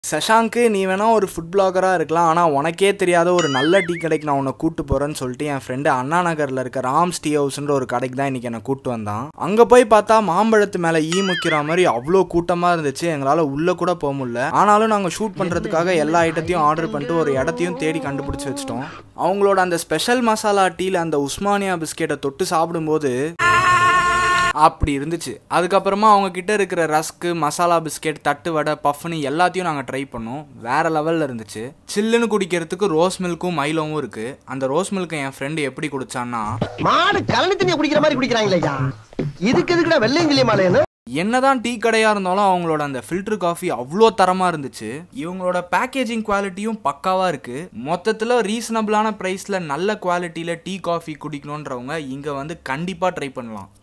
சஷாங்க்கு நீ வேணா ஒரு ஃபுட் பிளாகராக இருக்கலாம் ஆனால் உனக்கே தெரியாத ஒரு நல்ல டீ கடைக்கு நான் உன்னை கூட்டு போகிறேன்னு சொல்லிட்டு என் ஃப்ரெண்டு அண்ணா நகரில் இருக்க ராம்ஸ் டீ ஹவுஸ்ன்ற ஒரு கடைக்கு தான் இன்றைக்கி என்னை கூட்டு வந்தான் அங்கே போய் பார்த்தா மாம்பழத்து மேலே ஈ முக்கிற மாதிரி அவ்வளோ கூட்டமாக இருந்துச்சு எங்களால் உள்ளே கூட போக முடியல ஆனாலும் நாங்கள் ஷூட் பண்ணுறதுக்காக எல்லா ஐட்டத்தையும் ஆர்டர் பண்ணிட்டு ஒரு இடத்தையும் தேடி கண்டுபிடிச்சி வச்சிட்டோம் அவங்களோட அந்த ஸ்பெஷல் மசாலா டீல அந்த உஸ்மானியா பிஸ்கெட்டை தொட்டு சாப்பிடும்போது அப்படி இருந்துச்சு அதுக்கப்புறமா அவங்க கிட்ட இருக்கிற ரஸ்க்கு மசாலா பிஸ்கெட் தட்டு வடை பஃப்னு எல்லாத்தையும் நாங்கள் ட்ரை பண்ணோம் வேற லெவலில் இருந்துச்சு சில்லுன்னு குடிக்கிறதுக்கு ரோஸ் மில்க்கும் மைலோவும் இருக்கு அந்த ரோஸ் மில்க்கை என் ஃப்ரெண்டு எப்படி குடிச்சான்னா மாடு கலனி தண்ணியை குடிக்கிற மாதிரி குடிக்கிறாங்களேயா இதுக்கு எதுக்குடா வெள்ளையங்கிலி மாலைன்னு என்னதான் டீ கடையாக இருந்தாலும் அவங்களோட அந்த ஃபில்டர் காஃபி அவ்வளோ தரமாக இருந்துச்சு இவங்களோட பேக்கேஜிங் குவாலிட்டியும் பக்காவாக இருக்கு மொத்தத்தில் ரீசனபிளான ப்ரைஸில் நல்ல குவாலிட்டியில் டீ காஃபி குடிக்கணுன்றவங்க இங்கே வந்து கண்டிப்பாக ட்ரை பண்ணலாம்